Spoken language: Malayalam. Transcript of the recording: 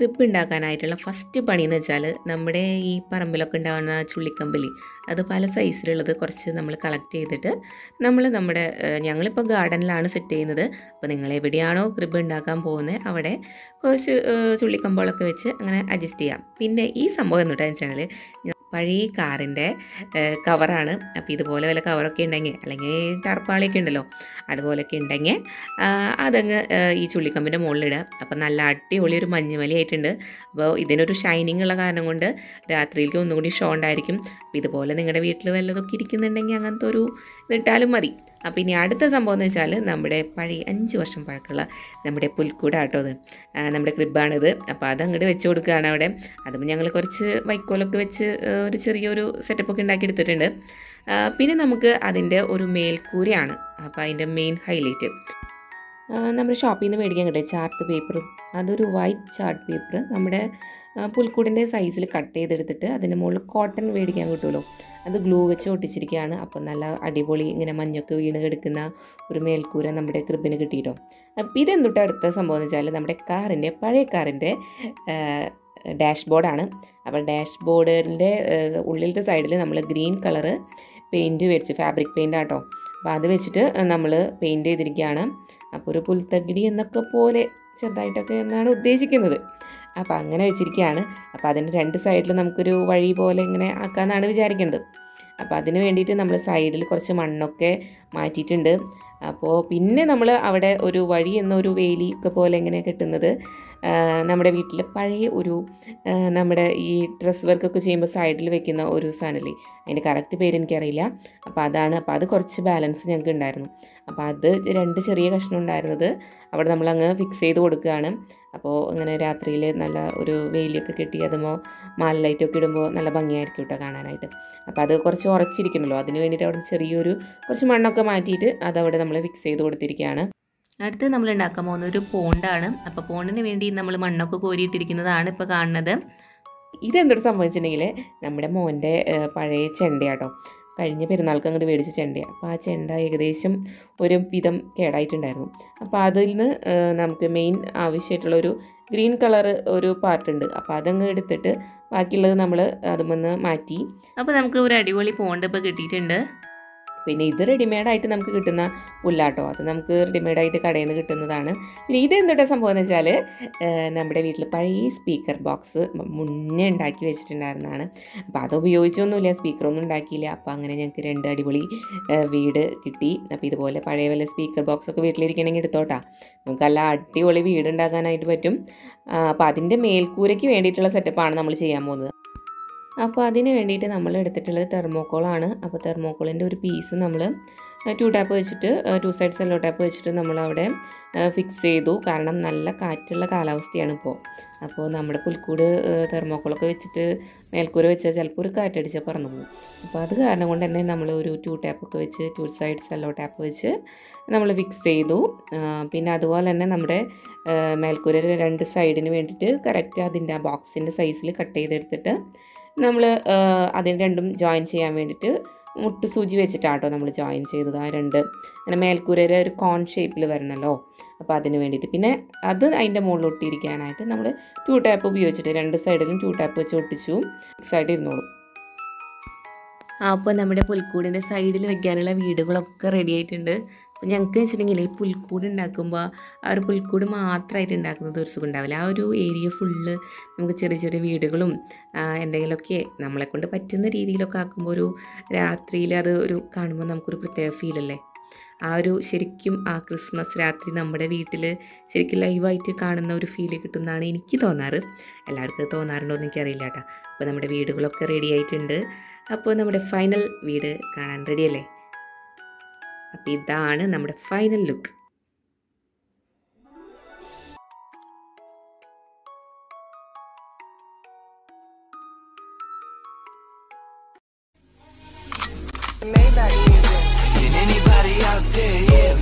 ക്രിബ് ഉണ്ടാക്കാനായിട്ടുള്ള ഫസ്റ്റ് പണി എന്ന് വെച്ചാൽ നമ്മുടെ ഈ പറമ്പിലൊക്കെ ഉണ്ടാകുന്ന ചുള്ളിക്കമ്പലി അത് പല സൈസിലുള്ളത് കുറച്ച് നമ്മൾ കളക്ട് ചെയ്തിട്ട് നമ്മൾ നമ്മുടെ ഏഹ്, ഞങ്ങളിപ്പോൾ ഗാർഡനിലാണ് സെറ്റ് ചെയ്യുന്നത് അപ്പോൾ നിങ്ങൾ എവിടെയാണോ ക്രിബ് ഉണ്ടാക്കാൻ പോകുന്നത് അവിടെ കുറച്ച് ഏഹ്, ചുള്ളിക്കമ്പുകളൊക്കെ വെച്ച് അങ്ങനെ അഡ്ജസ്റ്റ് ചെയ്യാം പിന്നെ ഈ സംഭവം എന്നിട്ട് വെച്ചാൽ പഴയ കാറിൻ്റെ കവറാണ് അപ്പോൾ ഇതുപോലെ വല്ല കവറൊക്കെ ഉണ്ടെങ്കിൽ അല്ലെങ്കിൽ ടർപ്പാളിയൊക്കെ ഉണ്ടല്ലോ അതുപോലെയൊക്കെ ഉണ്ടെങ്കിൽ ആ, അതങ്ങ് ആ, ഈ ചുള്ളിക്കമ്പിൻ്റെ മുകളിലിടുക അപ്പോൾ നല്ല അടിപൊളി ഒരു മഞ്ഞുമലി ആയിട്ടുണ്ട് അപ്പോൾ ഇതിനൊരു ഷൈനിങ് ഉള്ള കാരണം കൊണ്ട് രാത്രിയിലേക്ക് ഒന്നും കൂടി ഷോ ഉണ്ടായിരിക്കും അപ്പോൾ ഇതുപോലെ നിങ്ങളുടെ വീട്ടിൽ വല്ലതൊക്കെ ഇരിക്കുന്നുണ്ടെങ്കിൽ അങ്ങനത്തെ ഒരു ഇതിട്ടാലും മതി അപ്പോൾ ഇനി അടുത്ത സംഭവം എന്ന് വെച്ചാൽ നമ്മുടെ പഴയ അഞ്ച് വർഷം പഴക്കമുള്ള നമ്മുടെ പുൽക്കൂട കേട്ടോ അത് ആ, നമ്മുടെ ക്രിബാണിത് അപ്പോൾ അത് അങ്ങോട്ട് വെച്ച് കൊടുക്കുകയാണ് അവിടെ അതും ഞങ്ങൾ കുറച്ച് വൈക്കോലൊക്കെ വെച്ച് ആ, ഒരു ചെറിയൊരു സെറ്റപ്പൊക്കെ ഉണ്ടാക്കി എടുത്തിട്ടുണ്ട് ആ, പിന്നെ നമുക്ക് അതിൻ്റെ ഒരു മേൽക്കൂരയാണ് അപ്പോൾ അതിൻ്റെ മെയിൻ ഹൈലൈറ്റ് നമ്മുടെ ഷോപ്പിൽ നിന്ന് മേടിക്കാൻ കിട്ടിയ ചാർട്ട് പേപ്പർ അതൊരു വൈറ്റ് ചാർട്ട് പേപ്പർ നമ്മുടെ ആ, പുൽക്കൂടിൻ്റെ സൈസിൽ കട്ട് ചെയ്തെടുത്തിട്ട് അതിൻ്റെ മുകളിൽ കോട്ടൺ മേടിക്കാൻ കിട്ടുമല്ലോ അത് ഗ്ലൂ വെച്ച് ഒട്ടിച്ചിരിക്കുകയാണ് അപ്പോൾ നല്ല അടിപൊളി ഇങ്ങനെ മഞ്ഞൊക്കെ വീണ് കിടക്കുന്ന ഒരു മേൽക്കൂര നമ്മുടെ ക്രിബിന് കിട്ടിയിട്ടോ അപ്പോൾ ഇതെന്തൊട്ട് അടുത്ത സംഭവം എന്ന് വെച്ചാൽ നമ്മുടെ കാറിൻ്റെ പഴയ കാറിൻ്റെ ഡാഷ് ബോർഡാണ് അപ്പോൾ ഡാഷ് ബോർഡിൻ്റെ ഉള്ളിലത്തെ സൈഡിൽ നമ്മൾ ഗ്രീൻ കളറ് പെയിൻറ്റ് മേടിച്ച് ഫാബ്രിക് പെയിൻ്റ് ആട്ടോ അപ്പോൾ അത് വെച്ചിട്ട് നമ്മൾ പെയിൻറ്റ് ചെയ്തിരിക്കുകയാണ് അപ്പോൾ ഒരു പുൽത്തകിടി എന്നൊക്കെ പോലെ ചെറുതായിട്ടൊക്കെ എന്നാണ് ഉദ്ദേശിക്കുന്നത് അപ്പോൾ അങ്ങനെ വെച്ചിരിക്കുകയാണ് അപ്പോൾ അതിൻ്റെ രണ്ട് സൈഡിൽ നമുക്കൊരു വഴി പോലെ ഇങ്ങനെ ആക്കാമെന്നാണ് വിചാരിക്കുന്നത് അപ്പോൾ അതിന് വേണ്ടിയിട്ട് നമ്മൾ സൈഡിൽ കുറച്ച് മണ്ണൊക്കെ മാറ്റിയിട്ടുണ്ട് അപ്പോൾ പിന്നെ നമ്മൾ അവിടെ ഒരു വഴി എന്നൊരു വേലി ഒക്കെ പോലെ ഇങ്ങനെ കെട്ടുന്നത് ആ, നമ്മുടെ വീട്ടിൽ പഴയ ഒരു ആ, നമ്മുടെ ഈ ഡ്രസ് വർക്കൊക്കെ ചെയ്യുമ്പോൾ സൈഡിൽ വെക്കുന്ന ഒരു സാധനമില്ലേ അതിൻ്റെ കറക്റ്റ് പേര് എനിക്കറിയില്ല അപ്പോൾ അതാണ് അപ്പോൾ അത് കുറച്ച് ബാലൻസ് ഞങ്ങൾക്ക് ഉണ്ടായിരുന്നു അപ്പോൾ അത് രണ്ട് ചെറിയ കഷ്ണം ഉണ്ടായിരുന്നത് അവിടെ നമ്മളങ്ങ് ഫിക്സ് ചെയ്ത് കൊടുക്കുകയാണ് അപ്പോൾ ഇങ്ങനെ രാത്രിയിൽ നല്ല ഒരു വെയിലൊക്കെ കെട്ടി അതുമ്പോൾ മാല ലൈറ്റൊക്കെ ഇടുമ്പോൾ നല്ല ഭംഗിയായിരിക്കും കേട്ടോ കാണാനായിട്ട് അപ്പോൾ അത് കുറച്ച് ഉറച്ചിരിക്കണമല്ലോ അതിന് വേണ്ടിയിട്ട് അവിടെ ചെറിയൊരു കുറച്ച് മണ്ണൊക്കെ മാറ്റിയിട്ട് അതവിടെ നമ്മൾ ഫിക്സ് ചെയ്ത് കൊടുത്തിരിക്കുകയാണ് അടുത്ത് നമ്മൾ ഉണ്ടാക്കാൻ പോകുന്നത് ഒരു പോണ്ടാണ് അപ്പോൾ പോണ്ടിന് വേണ്ടി നമ്മൾ മണ്ണൊക്കെ കോരിയിട്ടിരിക്കുന്നതാണ് ഇപ്പോൾ കാണുന്നത് ഇതെന്തൊരു സംഭവിച്ചിട്ടുണ്ടെങ്കിൽ നമ്മുടെ മോൻ്റെ ഏഹ്, പഴയ ചെണ്ടയാട്ടോ കഴിഞ്ഞ പെരുന്നാൾക്ക് അങ്ങോട്ട് മേടിച്ച ചെണ്ടയാണ് അപ്പോൾ ആ ചെണ്ട ഏകദേശം ഒരു വിധം കേടായിട്ടുണ്ടായിരുന്നു അപ്പോൾ അതിൽ നിന്ന് ഏഹ്, നമുക്ക് മെയിൻ ആവശ്യമായിട്ടുള്ളൊരു ഗ്രീൻ കളർ ഒരു പാർട്ടുണ്ട് അപ്പോൾ അതങ്ങ് എടുത്തിട്ട് ബാക്കിയുള്ളത് നമ്മൾ അതുമെന്ന് മാറ്റി അപ്പോൾ നമുക്ക് ഒരു അടിപൊളി പോണ്ട് ഇപ്പോൾ കിട്ടിയിട്ടുണ്ട് പിന്നെ ഇത് റെഡിമെയ്ഡായിട്ട് നമുക്ക് കിട്ടുന്ന പുല്ലാട്ടോ അത് നമുക്ക് റെഡിമെയ്ഡായിട്ട് കടയിൽ നിന്ന് കിട്ടുന്നതാണ് പിന്നെ ഇത് എന്തുട്ടാ സംഭവം എന്ന് വെച്ചാൽ നമ്മുടെ വീട്ടിൽ പഴയ സ്പീക്കർ ബോക്സ് മുന്നേ ഉണ്ടാക്കി വെച്ചിട്ടുണ്ടായിരുന്നതാണ് അപ്പോൾ അത് ഉപയോഗിച്ചൊന്നുമില്ല സ്പീക്കറൊന്നും ഉണ്ടാക്കിയില്ല അപ്പോൾ അങ്ങനെ ഞങ്ങൾക്ക് രണ്ട് അടിപൊളി ആ, വീട് കിട്ടി അപ്പോൾ ഇതുപോലെ പഴയ വല്ല സ്പീക്കർ ബോക്സ് ഒക്കെ വീട്ടിലിരിക്കണമെങ്കിൽ എടുത്തോട്ടാ നമുക്ക് നല്ല അടിപൊളി വീട് ഉണ്ടാക്കാനായിട്ട് പറ്റും ആ, അപ്പോൾ അതിൻ്റെ മേൽക്കൂരയ്ക്ക് വേണ്ടിയിട്ടുള്ള സെറ്റപ്പാണ് നമ്മൾ ചെയ്യാൻ പോകുന്നത് അപ്പോൾ അതിന് വേണ്ടിയിട്ട് നമ്മൾ എടുത്തിട്ടുള്ളത് തെർമോക്കോളാണ് അപ്പോൾ തെർമോക്കോളിൻ്റെ ഒരു പീസ് നമ്മൾ ടു ടാപ്പ് വെച്ചിട്ട് ടു സൈഡ് സെല്ലോ ടാപ്പ് വെച്ചിട്ട് നമ്മളവിടെ ഫിക്സ് ചെയ്തു കാരണം നല്ല കാറ്റുള്ള കാലാവസ്ഥയാണ് ഇപ്പോൾ അപ്പോൾ നമ്മുടെ പുൽക്കൂട് തെർമോക്കോളൊക്കെ വെച്ചിട്ട് മേൽക്കൂര വെച്ചാൽ ചിലപ്പോൾ ഒരു കാറ്റടിച്ചാൽ പറന്നു പോകും അപ്പോൾ അത് കാരണം കൊണ്ട് തന്നെ നമ്മൾ ഒരു ടു ടാപ്പൊക്കെ വെച്ച് ടു സൈഡ് സെല്ലോ ടാപ്പ് വെച്ച് നമ്മൾ ഫിക്സ് ചെയ്തു ആ, പിന്നെ അതുപോലെ തന്നെ നമ്മുടെ മേൽക്കൂരയുടെ രണ്ട് സൈഡിന് വേണ്ടിയിട്ട് കറക്റ്റ് അതിൻ്റെ ആ ബോക്സിൻ്റെ സൈസിൽ കട്ട് ചെയ്തെടുത്തിട്ട് നമ്മൾ അതിന് രണ്ടും ജോയിൻ ചെയ്യാൻ വേണ്ടിയിട്ട് മുട്ട് സൂചി വെച്ചിട്ടാട്ടോ നമ്മൾ ജോയിൻ ചെയ്തത് ആ രണ്ട് അങ്ങനെ മേൽക്കൂരയുടെ ഒരു കോൺ ഷേപ്പിൽ വരണമല്ലോ അപ്പോൾ അതിന് വേണ്ടിയിട്ട് പിന്നെ അത് അതിൻ്റെ മുകളിൽ ഒട്ടിയിരിക്കാനായിട്ട് നമ്മൾ ടു ടാപ്പ് ഉപയോഗിച്ചിട്ട് രണ്ട് സൈഡിലും ടു ടാപ്പ് വെച്ച് ഒട്ടിച്ചു ഫിക്സ് ആയിട്ട് ഇരുന്നോളും അപ്പോൾ നമ്മുടെ പുൽക്കൂടിൻ്റെ സൈഡിൽ വെക്കാനുള്ള വീടുകളൊക്കെ റെഡി ആയിട്ടുണ്ട് അപ്പോൾ ഞങ്ങൾക്ക് വെച്ചിട്ടുണ്ടെങ്കിൽ ഈ പുൽക്കൂട് ഉണ്ടാക്കുമ്പോൾ ആ ഒരു പുൽക്കൂട് മാത്രമായിട്ട് ഉണ്ടാക്കുന്നത് ഒരു സുഖം ഉണ്ടാവില്ല ആ ഒരു ഏരിയ ഫുള്ള് നമുക്ക് ചെറിയ ചെറിയ വീടുകളും ആ, എന്തെങ്കിലുമൊക്കെ നമ്മളെ കൊണ്ട് പറ്റുന്ന രീതിയിലൊക്കെ ആക്കുമ്പോൾ ഒരു രാത്രിയിൽ അത് ഒരു കാണുമ്പോൾ നമുക്കൊരു പ്രത്യേക ഫീലല്ലേ ആ ഒരു ശരിക്കും ആ ക്രിസ്മസ് രാത്രി നമ്മുടെ വീട്ടിൽ ശരിക്കും ലൈവായിട്ട് കാണുന്ന ഒരു ഫീല് കിട്ടുമെന്നാണ് എനിക്ക് തോന്നാറ് എല്ലാവർക്കും അത് തോന്നാറുണ്ടോ എന്ന് എനിക്കറിയില്ല കേട്ടോ അപ്പോൾ നമ്മുടെ വീടുകളൊക്കെ റെഡി ആയിട്ടുണ്ട് അപ്പോൾ നമ്മുടെ ഫൈനൽ വീട് കാണാൻ റെഡിയല്ലേ അപ്പോൾ ഇതാണ് നമ്മുടെ final look Can anybody out there, yeah?